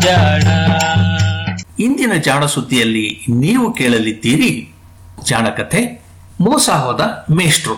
ಜಾಣ ಇಂದಿನ ಜಾಣ ಸುದ್ದಿಯಲ್ಲಿ ನೀವು ಕೇಳಲಿದ್ದೀರಿ ಜಾಣ ಕಥೆ ಮೋಸ ಹೋದ ಮೇಷ್ಟ್ರು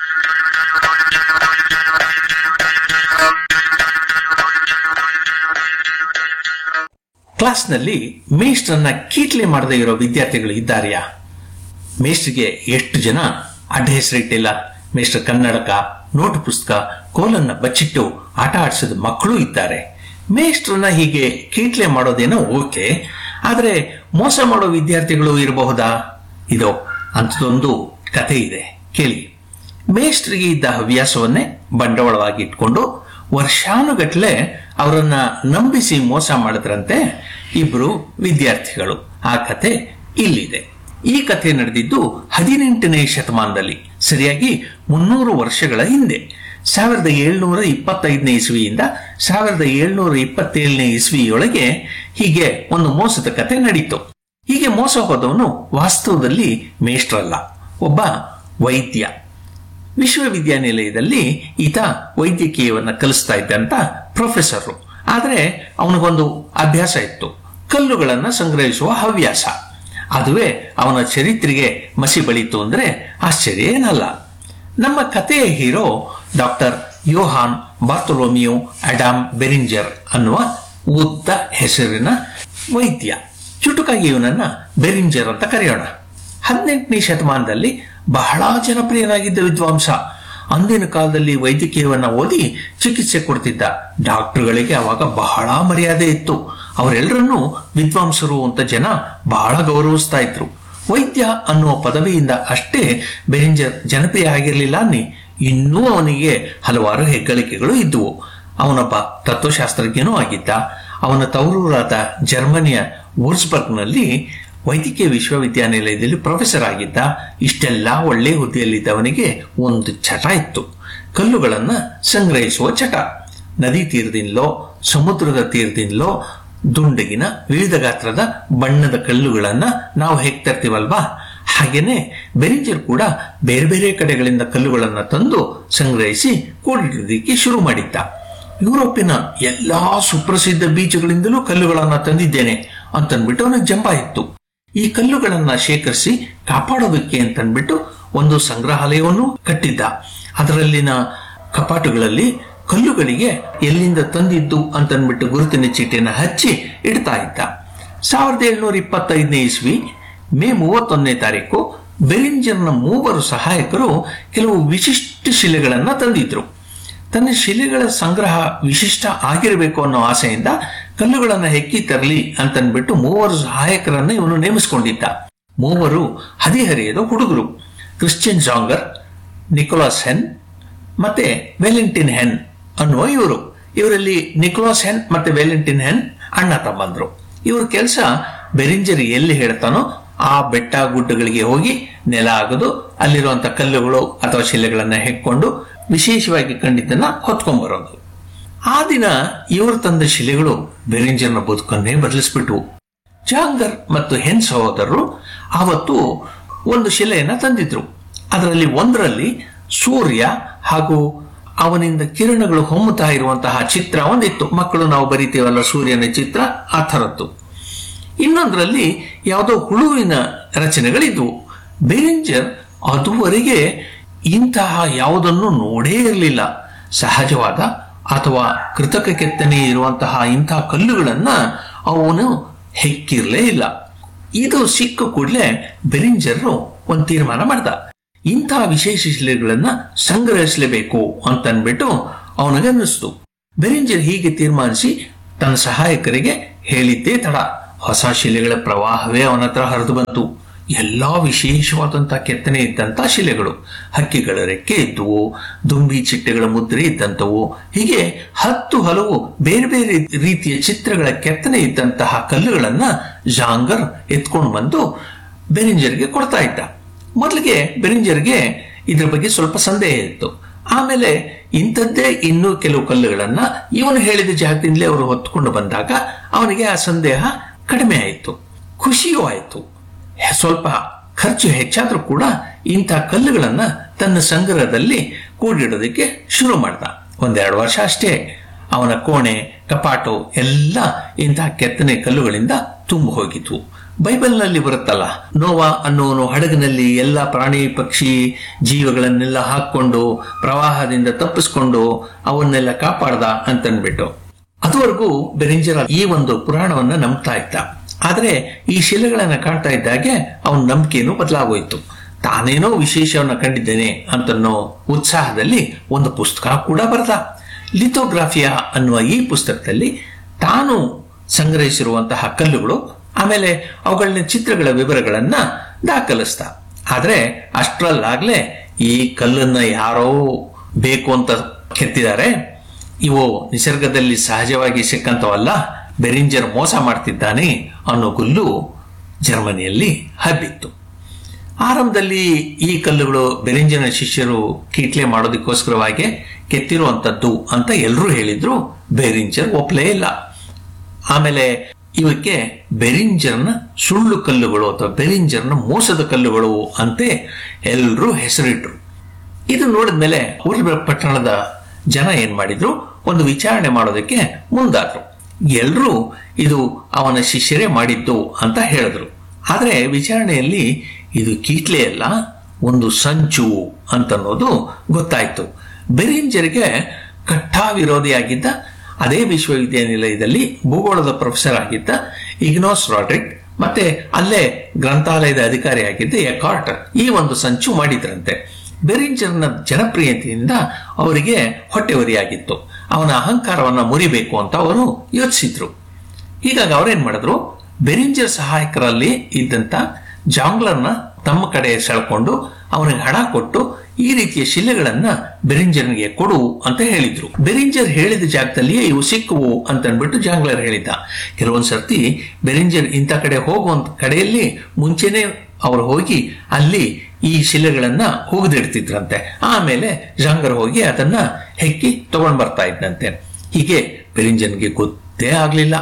ಕ್ಲಾಸ್ನಲ್ಲಿ ಮೇಷ್ಟ್ರನ್ನ ಕೀಟ್ಲೆ ಮಾಡದೇ ಇರೋ ವಿದ್ಯಾರ್ಥಿಗಳು ಇದ್ದಾರೆಯಾ ಮೇಷ್ಟ್ರಿಗೆ ಎಷ್ಟು ಜನ ಅಡ್ಡ ಹೆಸರಿಟ್ಟಿಲ್ಲ ಮೇಷ್ಟ್ರ ಕನ್ನಡಕ ನೋಟು ಪುಸ್ತಕ ಕೋಲನ್ನ ಬಚ್ಚಿಟ್ಟು ಆಟ ಆಡಿಸಿದ ಮಕ್ಕಳು ಇದ್ದಾರೆ ಮೇಷ್ಟ್ರನ್ನ ಹೀಗೆ ಕೀಟ್ಲೆ ಮಾಡೋದೇನೋ ಓಕೆ ಆದ್ರೆ ಮೋಸ ಮಾಡೋ ವಿದ್ಯಾರ್ಥಿಗಳು ಇರಬಹುದಾ ಇದೋ ಅಂಥದ್ದೊಂದು ಕಥೆ ಇದೆ ಕೇಳಿ ಮೇಷ್ಟ್ರಿಗೆ ಇದ್ದ ಹವ್ಯಾಸವನ್ನೇ ಬಂಡವಾಳವಾಗಿ ಇಟ್ಕೊಂಡು ವರ್ಷಾನುಗಟ್ಲೆ ಅವರನ್ನ ನಂಬಿಸಿ ಮೋಸ ಮಾಡಿದ್ರಂತೆ ಇಬ್ರು ವಿದ್ಯಾರ್ಥಿಗಳು ಆ ಕಥೆ ಇಲ್ಲಿದೆ ಈ ಕಥೆ ನಡೆದಿದ್ದು ಹದಿನೆಂಟನೇ ಶತಮಾನದಲ್ಲಿ ಸರಿಯಾಗಿ ಮುನ್ನೂರು ವರ್ಷಗಳ ಹಿಂದೆ ಸಾವಿರದ ಏಳ್ನೂರ ಇಪ್ಪತ್ತೈದನೇ ಇಸ್ವಿಯಿಂದ ಸಾವಿರದ ಏಳ್ನೂರ ಇಪ್ಪತ್ತೇಳನೇ ಇಸ್ವಿಯೊಳಗೆ ಹೀಗೆ ಒಂದು ಮೋಸದ ಕತೆ ನಡೀತು ಹೀಗೆ ಮೋಸ ಹೋದವನು ವಾಸ್ತವದಲ್ಲಿ ಮೇಷ್ಟ್ರಲ್ಲ ಒಬ್ಬ ವೈದ್ಯ ವಿಶ್ವವಿದ್ಯಾನಿಲಯದಲ್ಲಿ ಈತ ವೈದ್ಯಕೀಯವನ್ನ ಕಲಿಸ್ತಾ ಇದ್ದಂತ ಪ್ರೊಫೆಸರ್ ಆದ್ರೆ ಅವನಿಗೊಂದು ಅಭ್ಯಾಸ ಇತ್ತು ಕಲ್ಲುಗಳನ್ನ ಸಂಗ್ರಹಿಸುವ ಹವ್ಯಾಸ ಅದುವೇ ಅವನ ಚರಿತ್ರೆಗೆ ಮಸಿ ಬಳಿತು ಅಂದ್ರೆ ಆಶ್ಚರ್ಯ ಏನಲ್ಲ ನಮ್ಮ ಕಥೆಯ hero doctor Johann Bartholomeus Adam Beringer ಅನ್ನುವ ಉದ್ದ ಹೆಸರಿನ ವೈದ್ಯ ಚುಟುಕಾಗಿ ಇವನನ್ನ ಬೆರಿಂಜರ್ ಅಂತ ಕರೆಯೋಣ ಹದಿನೆಂಟನೇ ಶತಮಾನದಲ್ಲಿ ಬಹಳ ಜನಪ್ರಿಯನಾಗಿದ್ದ ವಿದ್ವಾಂಸ ಅಂದಿನ ಕಾಲದಲ್ಲಿ ವೈದ್ಯಕೀಯವನ್ನ ಓದಿ ಚಿಕಿತ್ಸೆ ಕೊಡ್ತಿದ್ದ ಡಾಕ್ಟರ್ಗಳಿಗೆ ಅವಾಗ ಬಹಳ ಮರ್ಯಾದೆ ಇತ್ತು ಅವರೆಲ್ಲರನ್ನೂ ವಿದ್ವಾಂಸರು ಅಂತ ಜನ ಬಹಳ ಗೌರವಿಸ್ತಾ ಇದ್ರು ವೈದ್ಯ ಅನ್ನುವ ಪದವಿಯಿಂದ ಅಷ್ಟೇ ಬೆರಿಂಜರ್ ಜನಪ್ರಿಯ ಆಗಿರಲಿಲ್ಲ ಅನ್ನಿ ಇನ್ನೂ ಅವನಿಗೆ ಹಲವಾರು ಹೆಗ್ಗಳಿಕೆಗಳು ಇದ್ದುವು ಅವನೊಬ್ಬ ತತ್ವಶಾಸ್ತ್ರಜ್ಞನೂ ಆಗಿದ್ದ ಅವನ ತವರೂರಾದ ಜರ್ಮನಿಯ ವೂರ್ಸ್ಬರ್ಗ್ನಲ್ಲಿ ವೈದ್ಯಕೀಯ ವಿಶ್ವವಿದ್ಯಾನಿಲಯದಲ್ಲಿ ಪ್ರೊಫೆಸರ್ ಆಗಿದ್ದ ಇಷ್ಟೆಲ್ಲ ಒಳ್ಳೆ ಹುದ್ದೆಯಲ್ಲಿದ್ದವನಿಗೆ ಒಂದು ಚಟ ಇತ್ತು ಕಲ್ಲುಗಳನ್ನ ಸಂಗ್ರಹಿಸುವ ಚಟ ನದಿ ತೀರದಿಂದಲೋ ಸಮುದ್ರದ ತೀರದಿಂದಲೋ ದುಂಡಗಿನ ವಿವಿಧ ಗಾತ್ರದ ಬಣ್ಣದ ಕಲ್ಲುಗಳನ್ನ ನಾವು ಹೇಗ್ ತರ್ತೀವಲ್ವಾ ಹಾಗೇನೆ ಬೆರಿಂಜರ್ ಕೂಡ ಬೇರೆ ಬೇರೆ ಕಡೆಗಳಿಂದ ಕಲ್ಲುಗಳನ್ನ ತಂದು ಸಂಗ್ರಹಿಸಿ ಕೂಡಿಡೋದಕ್ಕೆ ಶುರು ಮಾಡಿದ್ದ ಯುರೋಪಿನ ಎಲ್ಲಾ ಸುಪ್ರಸಿದ್ಧ ಬೀಚಗಳಿಂದಲೂ ಕಲ್ಲುಗಳನ್ನ ತಂದಿದ್ದೇನೆ ಅಂತನ್ಬಿಟ್ಟು ಅವನಿಗೆ ಜಂಬ ಇತ್ತು ಈ ಕಲ್ಲುಗಳನ್ನ ಶೇಖರಿಸಿ ಕಾಪಾಡೋದಕ್ಕೆ ಅಂತನ್ಬಿಟ್ಟು ಒಂದು ಸಂಗ್ರಹಾಲಯವನ್ನು ಕಟ್ಟಿದ್ದ ಅದರಲ್ಲಿನ ಕಪಾಟುಗಳಲ್ಲಿ ಕಲ್ಲುಗಳಿಗೆ ಎಲ್ಲಿಂದ ತಂದಿದ್ದು ಅಂತನ್ಬಿಟ್ಟು ಗುರುತಿನ ಚೀಟಿನ ಹಚ್ಚಿ ಇಡ್ತಾ ಇದ್ದ ಸಾವಿರದ ಏಳ್ನೂರ ಇಪ್ಪತ್ತೈದನೇ ಇಸ್ವಿ ಮೇ ಮೂವತ್ತೊಂದನೇ ತಾರೀಕು ಬೆರಿಂಜರ್ನ ಮೂವರು ಸಹಾಯಕರು ಕೆಲವು ವಿಶಿಷ್ಟ ಶಿಲೆಗಳನ್ನ ತಂದಿದ್ರು ತನ್ನ ಶಿಲೆಗಳ ಸಂಗ್ರಹ ವಿಶಿಷ್ಟ ಆಗಿರಬೇಕು ಅನ್ನೋ ಆಸೆಯಿಂದ ಕಲ್ಲುಗಳನ್ನ ಹೆಕ್ಕಿ ತರಲಿ ಅಂತನ್ಬಿಟ್ಟು ಮೂವರು ಸಹಾಯಕರನ್ನ ಇವನು ನೇಮಿಸಿಕೊಂಡಿದ್ದ ಮೂವರು ಹದಿಹರಿಯದ ಹುಡುಗರು ಕ್ರಿಶ್ಚಿಯನ್ ಜಾಂಗರ್ ನಿಕೋಲಾಸ್ ಹೆನ್ ಮತ್ತೆ ವೆಲೆಂಟಿನ್ ಹೆನ್ ಅನ್ನುವ ಇವರು ಇವರಲ್ಲಿ ನಿಕೋಲಾಸ್ ಹೆನ್ ಮತ್ತೆ ವೆಲೆಂಟಿನ್ ಹೆನ್ ಅಣ್ಣ ತಮ್ಮಂದ್ರು ಇವ್ರ ಕೆಲಸ ಬೆರಿಂಜರಿ ಎಲ್ಲಿ ಹೇಳ್ತಾನೋ ಆ ಬೆಟ್ಟ ಗುಡ್ಡಗಳಿಗೆ ಹೋಗಿ ನೆಲ ಆಗದು ಅಲ್ಲಿರುವಂತ ಕಲ್ಲುಗಳು ಅಥವಾ ಶಿಲೆಗಳನ್ನ ಹೆಕ್ಕೊಂಡು ವಿಶೇಷವಾಗಿ ಕಂಡಿದ್ದನ್ನ ಹೊತ್ಕೊಂಡ್ಬರೋದು ಆ ದಿನ ಇವರು ತಂದ ಶಿಲೆಗಳು ಬೆರಿಂಜರ್ನ ಬದುಕನ್ನೇ ಬದಲಿಸ್ಬಿಟ್ವು ಜಾಂಗರ್ ಮತ್ತು ಹೆನ್ ಸಹೋದರರು ಆವತ್ತು ಒಂದು ಶಿಲೆಯನ್ನ ತಂದಿದ್ರು ಅದರಲ್ಲಿ ಒಂದರಲ್ಲಿ ಸೂರ್ಯ ಹಾಗೂ ಅವನಿಂದ ಕಿರಣಗಳು ಹೊಮ್ಮುತ್ತಾ ಇರುವಂತಹ ಚಿತ್ರ ಒಂದಿತ್ತು ಮಕ್ಕಳು ನಾವು ಬರಿತೀವಲ್ಲ ಸೂರ್ಯನ ಚಿತ್ರ ಆ ಥರದ್ದು ಇನ್ನೊಂದರಲ್ಲಿ ಯಾವುದೋ ಹುಳುವಿನ ರಚನೆಗಳಿದ್ವು ಬೆರಿಂಜರ್ ಅದುವರೆಗೆ ಇಂತಹ ಯಾವುದನ್ನು ನೋಡೇ ಇರಲಿಲ್ಲ ಸಹಜವಾದ ಅಥವಾ ಕೃತಕ ಕೆತ್ತನೆ ಇರುವಂತಹ ಇಂತಹ ಕಲ್ಲುಗಳನ್ನ ಅವನು ಹೆಕ್ಕಿರ್ಲೇ ಇಲ್ಲ ಇದು ಸಿಕ್ಕ ಕೂಡಲೇ ಬೆರಿಂಜರ್ ಒಂದು ತೀರ್ಮಾನ ಮಾಡ್ದ ಇಂತಹ ವಿಶೇಷ ಶಿಲೆಗಳನ್ನ ಸಂಗ್ರಹಿಸಲೇಬೇಕು ಅಂತನ್ಬಿಟ್ಟು ಅವನಿಗನ್ನಿಸ್ತು ಬೆರಿಂಜರ್ ಹೀಗೆ ತೀರ್ಮಾನಿಸಿ ತನ್ನ ಸಹಾಯಕರಿಗೆ ಹೇಳಿದ್ದೇ ತಡ ಹೊಸ ಶಿಲೆಗಳ ಪ್ರವಾಹವೇ ಅವನ ಹತ್ರ ಹರಿದು ಬಂತು ಎಲ್ಲಾ ವಿಶೇಷವಾದಂತಹ ಕೆತ್ತನೆ ಇದ್ದಂತ ಶಿಲೆಗಳು ಹಕ್ಕಿಗಳ ರೆಕ್ಕೆ ಇದ್ದುವು ದುಂಬಿ ಚಿಟ್ಟೆಗಳ ಮುದ್ರೆ ಇದ್ದಂಥವು ಹೀಗೆ ಹತ್ತು ಹಲವು ಬೇರೆ ಬೇರೆ ರೀತಿಯ ಚಿತ್ರಗಳ ಕೆತ್ತನೆ ಇದ್ದಂತಹ ಕಲ್ಲುಗಳನ್ನ ಜಾಂಗರ್ ಎತ್ಕೊಂಡು ಬಂದು ಬೆರಿಂಜರ್ಗೆ ಕೊಡ್ತಾ ಇದ್ದ ಮೊದಲಿಗೆ ಬೆರಿಂಜರ್ಗೆ ಇದ್ರ ಬಗ್ಗೆ ಸ್ವಲ್ಪ ಸಂದೇಹ ಇತ್ತು ಆಮೇಲೆ ಇಂಥದ್ದೇ ಇನ್ನೂ ಕೆಲವು ಕಲ್ಲುಗಳನ್ನ ಇವನು ಹೇಳಿದ ಜಾಗದಿಂದಲೇ ಅವರು ಹೊತ್ಕೊಂಡು ಬಂದಾಗ ಅವನಿಗೆ ಆ ಸಂದೇಹ ಕಡಿಮೆ ಆಯಿತು ಖುಷಿಯೂ ಆಯಿತು ಸ್ವಲ್ಪ ಖರ್ಚು ಹೆಚ್ಚಾದ್ರೂ ಕೂಡ ಇಂಥ ಕಲ್ಲುಗಳನ್ನ ತನ್ನ ಸಂಗ್ರಹದಲ್ಲಿ ಕೂಡಿಡೋದಕ್ಕೆ ಶುರು ಮಾಡ್ದ ಒಂದೆರಡು ವರ್ಷ ಅಷ್ಟೇ ಅವನ ಕೋಣೆ ಕಪಾಟು ಎಲ್ಲ ಇಂತಹ ಕೆತ್ತನೆ ಕಲ್ಲುಗಳಿಂದ ತುಂಬ ಹೋಗಿದ್ವು ಬೈಬಲ್ನಲ್ಲಿ ಬರುತ್ತಲ್ಲ ನೋವಾ ಅನ್ನೋನು ಹಡಗಿನಲ್ಲಿ ಎಲ್ಲ ಪ್ರಾಣಿ ಪಕ್ಷಿ ಜೀವಗಳನ್ನೆಲ್ಲ ಹಾಕೊಂಡು ಪ್ರವಾಹದಿಂದ ತಪ್ಪಿಸ್ಕೊಂಡು ಅವನ್ನೆಲ್ಲ ಕಾಪಾಡ್ದ ಅಂತನ್ಬಿಟ್ಟು ಅದುವರೆಗೂ ಬೆರಿಂಜರ ಈ ಒಂದು ಪುರಾಣವನ್ನ ನಂಬ್ತಾ ಇದ್ದ ಆದ್ರೆ ಈ ಶಿಲೆಗಳನ್ನ ಕಾಣ್ತಾ ಇದ್ದಾಗೆ ಅವನ ನಂಬಿಕೆಯನ್ನು ಬದಲಾಗೋಯ್ತು ತಾನೇನೋ ವಿಶೇಷವನ್ನ ಕಂಡಿದ್ದೇನೆ ಅಂತನ್ನೋ ಉತ್ಸಾಹದಲ್ಲಿ ಒಂದು ಪುಸ್ತಕ ಕೂಡ ಬರೆದ ಲಿಥೋಗ್ರಾಫಿಯಾ ಅನ್ನುವ ಈ ಪುಸ್ತಕದಲ್ಲಿ ತಾನು ಸಂಗ್ರಹಿಸಿರುವಂತಹ ಕಲ್ಲುಗಳು ಆಮೇಲೆ ಅವುಗಳನ್ನ ಚಿತ್ರಗಳ ವಿವರಗಳನ್ನ ದಾಖಲಿಸ್ತ ಆದ್ರೆ ಅಷ್ಟರಲ್ಲಾಗ್ಲೇ ಈ ಕಲ್ಲನ್ನ ಯಾರೋ ಬೇಕು ಅಂತ ಕೆತ್ತಿದ್ದಾರೆ ಇವು ನಿಸರ್ಗದಲ್ಲಿ ಸಹಜವಾಗಿ ಸಿಕ್ಕಂತವಲ್ಲ ಬೆರಿಂಜರ್ ಮೋಸ ಮಾಡ್ತಿದ್ದಾನೆ ಅನ್ನೋ ಗುಲ್ಲು ಜರ್ಮನಿಯಲ್ಲಿ ಹಬ್ಬಿತ್ತು ಆರಂಭದಲ್ಲಿ ಈ ಕಲ್ಲುಗಳು ಬೆರಿಂಜನ ಶಿಷ್ಯರು ಕೀಟ್ಲೆ ಮಾಡೋದಕ್ಕೋಸ್ಕರವಾಗಿ ಕೆತ್ತಿರುವಂತದ್ದು ಅಂತ ಎಲ್ಲರೂ ಹೇಳಿದ್ರು ಬೆರಿಂಜರ್ ಒಪ್ಲೇ ಇಲ್ಲ ಆಮೇಲೆ ಇವಕ್ಕೆ ಬೆರಿಂಜರ್ನ ಸುಳ್ಳು ಕಲ್ಲುಗಳು ಅಥವಾ ಬೆರಿಂಜರ್ನ ಮೋಸದ ಕಲ್ಲುಗಳು ಅಂತೆ ಎಲ್ಲರೂ ಹೆಸರಿಟ್ರು ಇದು ನೋಡಿದ್ಮೇಲೆ ಊರಿನ ಪಟ್ಟಣದ ಜನ ಏನ್ ಮಾಡಿದ್ರು ಒಂದು ವಿಚಾರಣೆ ಮಾಡೋದಕ್ಕೆ ಮುಂದಾದ್ರು ಎಲ್ರೂ ಇದು ಅವನ ಶಿಷ್ಯರೇ ಮಾಡಿದ್ದು ಅಂತ ಹೇಳಿದ್ರು ಆದ್ರೆ ವಿಚಾರಣೆಯಲ್ಲಿ ಇದು ಕೀಟ್ಲೆ ಅಲ್ಲ ಒಂದು ಸಂಚು ಅಂತನ್ನೋದು ಗೊತ್ತಾಯ್ತು ಬೆರಿಂಜರ್ಗೆ ಕಟ್ಟಾ ವಿರೋಧಿಯಾಗಿದ್ದ ಅದೇ ವಿಶ್ವವಿದ್ಯಾನಿಲಯದಲ್ಲಿ ಭೂಗೋಳದ ಪ್ರೊಫೆಸರ್ ಆಗಿದ್ದ ಇಗ್ನೋಸ್ ರಾಡ್ರಿಕ್ ಮತ್ತೆ ಅಲ್ಲೇ ಗ್ರಂಥಾಲಯದ ಅಧಿಕಾರಿಯಾಗಿದ್ದ ಎಕಾರ್ಟ್ ಈ ಒಂದು ಸಂಚು ಮಾಡಿದ್ರಂತೆ ಬೆರಿಂಜರ್ನ ಜನಪ್ರಿಯತೆಯಿಂದ ಅವರಿಗೆ ಹೊಟ್ಟೆವರಿಯಾಗಿತ್ತು ಅವನ ಅಹಂಕಾರವನ್ನ ಮುರಿಬೇಕು ಅಂತ ಅವರು ಯೋಚಿಸಿದ್ರು ಹೀಗಾಗಿ ಅವರೇನ್ ಮಾಡಿದ್ರು ಬೆರಿಂಜರ್ ಸಹಾಯಕರಲ್ಲಿ ಇದ್ದಂತ ಜಾಂಗ್ಲರ್ನ ತಮ್ಮ ಕಡೆ ಸೆಳ್ಕೊಂಡು ಅವನಿಗೆ ಹಣ ಕೊಟ್ಟು ಈ ರೀತಿಯ ಶಿಲೆಗಳನ್ನ ಬೆರಿಂಜರ್ನಿಗೆ ಕೊಡು ಅಂತ ಹೇಳಿದ್ರು ಬೆರಿಂಜರ್ ಹೇಳಿದ ಜಾಗದಲ್ಲಿಯೇ ಇವು ಸಿಕ್ಕುವು ಅಂತ ಅಂದ್ಬಿಟ್ಟು ಜಾಂಗ್ಲರ್ ಹೇಳಿದ್ದ ಕೆಲವೊಂದ್ ಸರ್ತಿ ಬೆರಿಂಜರ್ ಇಂಥ ಕಡೆ ಹೋಗುವಂತ ಕಡೆಯಲ್ಲಿ ಮುಂಚೆನೆ ಅವ್ರು ಹೋಗಿ ಅಲ್ಲಿ ಈ ಶಿಲೆಗಳನ್ನ ಹೋಗದಿಡ್ತಿದ್ರಂತೆ ಆಮೇಲೆ ಜಾಂಗರ್ ಹೋಗಿ ಅದನ್ನ ಹೆಕ್ಕಿ ತಗೊಂಡ್ ಬರ್ತಾ ಇದ್ದಂತೆ ಹೀಗೆ ಬೆರಿಂಜನ್ಗೆ ಗೊತ್ತೇ ಆಗ್ಲಿಲ್ಲ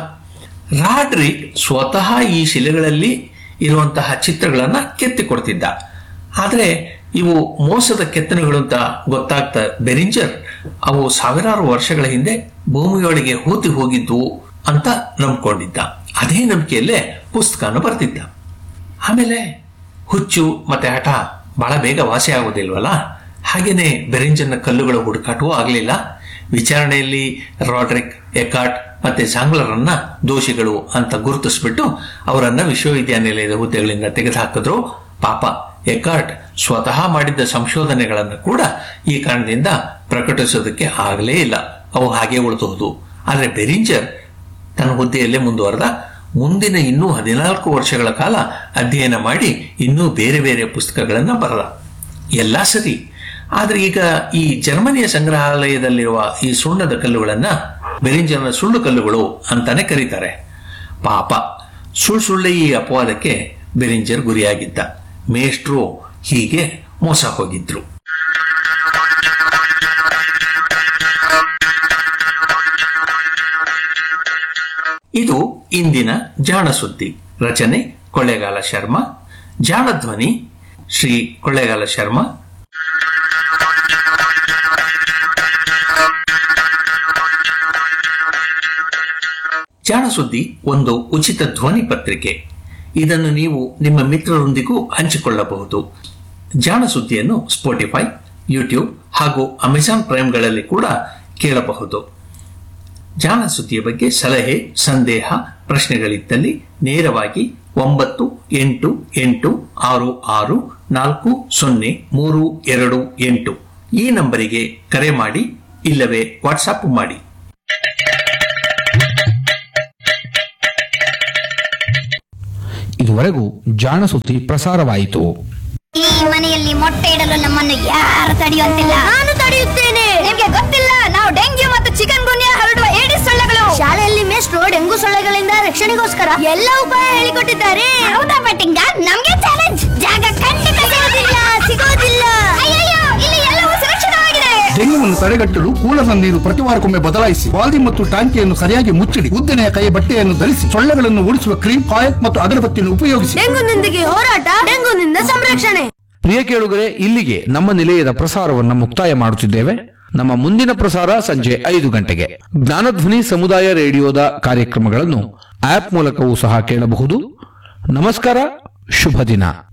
ರಾಡ್ರಿಕ್ ಸ್ವತಃ ಈ ಶಿಲೆಗಳಲ್ಲಿ ಇರುವಂತಹ ಚಿತ್ರಗಳನ್ನ ಕೆತ್ತಿ ಕೊಡ್ತಿದ್ದ ಆದ್ರೆ ಇವು ಮೋಸದ ಕೆತ್ತನೆಗಳು ಅಂತ ಗೊತ್ತಾಗ್ತಾ ಬೆರಿಂಜರ್ ಅವು ಸಾವಿರಾರು ವರ್ಷಗಳ ಹಿಂದೆ ಭೂಮಿಯೊಳಗೆ ಹೂತಿ ಹೋಗಿದ್ವು ಅಂತ ನಂಬ್ಕೊಂಡಿದ್ದ ಅದೇ ನಂಬಿಕೆಯಲ್ಲೇ ಪುಸ್ತಕನ ಬರ್ತಿದ್ದ ಆಮೇಲೆ ಹುಚ್ಚು ಮತ್ತೆ ಹಠ ಬಹಳ ಬೇಗ ವಾಸಿ ಆಗೋದಿಲ್ವಲ್ಲ ಹಾಗೇನೆ ಬೆರಿಂಜನ್ನ ಕಲ್ಲುಗಳ ಹುಡುಕಾಟವೂ ಆಗಲಿಲ್ಲ ವಿಚಾರಣೆಯಲ್ಲಿ ರಾಡ್ರಿಕ್ ಎಕಾಟ್ ಮತ್ತೆ ಜಾಂಗ್ಲರನ್ನ ದೋಷಿಗಳು ಅಂತ ಗುರುತಿಸ್ಬಿಟ್ಟು ಅವರನ್ನ ವಿಶ್ವವಿದ್ಯಾನಿಲಯದ ಹುದ್ದೆಗಳಿಂದ ತೆಗೆದುಹಾಕಿದ್ರು ಪಾಪ ಎಕಾರ್ಟ್ ಸ್ವತಃ ಮಾಡಿದ್ದ ಸಂಶೋಧನೆಗಳನ್ನು ಕೂಡ ಈ ಕಾರಣದಿಂದ ಪ್ರಕಟಿಸೋದಕ್ಕೆ ಆಗಲೇ ಇಲ್ಲ ಅವು ಹಾಗೆ ಉಳಿದುವುದು ಆದರೆ ಬೆರಿಂಜರ್ ತನ್ನ ಹುದ್ದೆಯಲ್ಲೇ ಮುಂದುವರೆದ ಮುಂದಿನ ಇನ್ನೂ ಹದಿನಾಲ್ಕು ವರ್ಷಗಳ ಕಾಲ ಅಧ್ಯಯನ ಮಾಡಿ ಇನ್ನೂ ಬೇರೆ ಬೇರೆ ಪುಸ್ತಕಗಳನ್ನ ಬರೆದ ಎಲ್ಲ ಸರಿ ಆದ್ರೆ ಈಗ ಈ ಜರ್ಮನಿಯ ಸಂಗ್ರಹಾಲಯದಲ್ಲಿರುವ ಈ ಸುಣ್ಣದ ಕಲ್ಲುಗಳನ್ನ ಬೆರಿಂಜರ್ನ ಸುಳ್ಳು ಕಲ್ಲುಗಳು ಅಂತಾನೆ ಕರೀತಾರೆ ಪಾಪ ಸುಳ್ಳು ಸುಳ್ಳೆ ಈ ಅಪವಾದಕ್ಕೆ ಬೆರಿಂಜರ್ ಗುರಿಯಾಗಿದ್ದ ಮೇಷ್ಟ್ರು ಹೀಗೆ ಮೋಸ ಹೋಗಿದ್ರು ಇದು ಇಂದಿನ ಜಾಣ ಸುದ್ದಿ ರಚನೆ ಕೊಳ್ಳೇಗಾಲ ಶರ್ಮಾ ಜಾಣ ಧ್ವನಿ ಶ್ರೀ ಕೊಳ್ಳೇಗಾಲ ಶರ್ಮಾ ಜಾಣ ಸುದ್ದಿ ಒಂದು ಉಚಿತ ಧ್ವನಿ ಪತ್ರಿಕೆ ಇದನ್ನು ನೀವು ನಿಮ್ಮ ಮಿತ್ರರೊಂದಿಗೂ ಹಂಚಿಕೊಳ್ಳಬಹುದು ಜಾಣ ಸುದ್ದಿಯನ್ನು ಸ್ಪೋಟಿಫೈ ಯೂಟ್ಯೂಬ್ ಹಾಗೂ ಅಮೆಜಾನ್ ಪ್ರೈಮ್ಗಳಲ್ಲಿ ಕೂಡ ಕೇಳಬಹುದು ಜಾಣ ಸುದ್ದಿಯ ಬಗ್ಗೆ ಸಲಹೆ ಸಂದೇಹ ಪ್ರಶ್ನೆಗಳಿದ್ದಲ್ಲಿ ನೇರವಾಗಿ ಒಂಬತ್ತು ಎಂಟು ಎಂಟು ಆರು ಆರು ನಾಲ್ಕು ಸೊನ್ನೆ ಮೂರು ಎರಡು ಎಂಟು ಈ ನಂಬರಿಗೆ ಕರೆ ಮಾಡಿ ಇಲ್ಲವೇ ವಾಟ್ಸಾಪ್ ಮಾಡಿ ಇದುವರೆಗೂ ಜಾಣ ಸುದ್ದಿ ಪ್ರಸಾರವಾಯಿತು ಈ ಮನೆಯಲ್ಲಿ ಮೊಟ್ಟೆ ಇಡಲು ನಮ್ಮನ್ನು ಯಾರು ತಡೆಯುವಂತಿಲ್ಲ ನಾನು ತಡೆಯುತ್ತೇನೆ ನಿಮ್ಗೆ ಗೊತ್ತಿಲ್ಲ ನಾವು ಡೆಂಗ್ಯೂ ಮತ್ತು ಚಿಕನ್ ಗುನ್ಯಾ ಹರಡುವ ಏಡಿಸ್ ಸೊಳ್ಳೆಗಳು ಶಾಲೆಯಲ್ಲಿ ಮೇಷ್ಟ್ರು ಡೆಂಗು ಸೊಳ್ಳೆಗಳಿಂದ ರಕ್ಷಣೆಗೋಸ್ಕರ ಎಲ್ಲ ಉಪಾಯ ಹೇಳಿಕೊಟ್ಟಿದ್ದಾರೆ ಹೌದಾ ಬಟ್ಟಿಂಗ ನಮ್ಗೆ ಚಾಲೆಂಜ್ ಜಾಗ ಖಂಡಿತ ಸಿಗೋದಿಲ್ಲ ಸಿಗೋದಿಲ್ಲ ಅಯ್ಯಯ್ಯೋ ಇಲ್ಲಿ ಎಲ್ಲವೂ ಸುರಕ್ಷಿತವಾಗಿದೆ ಡೆಂಗ್ಯೂವನ್ನು ತಡೆಗಟ್ಟಲು ಕೂಲದ ನೀರು ಪ್ರತಿ ವಾರಕ್ಕೊಮ್ಮೆ ಬದಲಾಯಿಸಿ ವಾಲ್ದಿ ಮತ್ತು ಟಾಂಕಿಯನ್ನು ಸರಿಯಾಗಿ ಮುಚ್ಚಿಡಿ ಉದ್ದನೆಯ ಕೈ ಬಟ್ಟೆಯನ್ನು ಧರಿಸಿ ಸೊಳ್ಳೆಗಳನ್ನು ಓಡಿಸುವ ಕ್ರೀಮ್ ಕಾಯಕ್ ಮತ್ತು ಅಗರಬತ್ತಿಯನ್ನು ಉಪಯೋಗಿಸಿ ಡೆಂಗುನೊಂದಿಗೆ ಹೋರಾಟ ಡೆಂಗುನಿಂದ ಸಂರಕ್ಷಣೆ ಪ್ರಿಯ ಕೇಳುಗರೆ ಇಲ್ಲಿಗೆ ನಮ್ಮ ನಿಲಯದ ಪ್ರಸಾರವನ್ನು ಮುಕ್ತಾಯ ಮಾಡುತ್ತಿದ್ದೇವೆ ನಮ್ಮ ಮುಂದಿನ ಪ್ರಸಾರ ಸಂಜೆ ಐದು ಗಂಟೆಗೆ ಜ್ಞಾನಧ್ವನಿ ಸಮುದಾಯ ರೇಡಿಯೋದ ಕಾರ್ಯಕ್ರಮಗಳನ್ನು ಆಪ್ ಮೂಲಕವೂ ಸಹ ಕೇಳಬಹುದು ನಮಸ್ಕಾರ ಶುಭ ದಿನ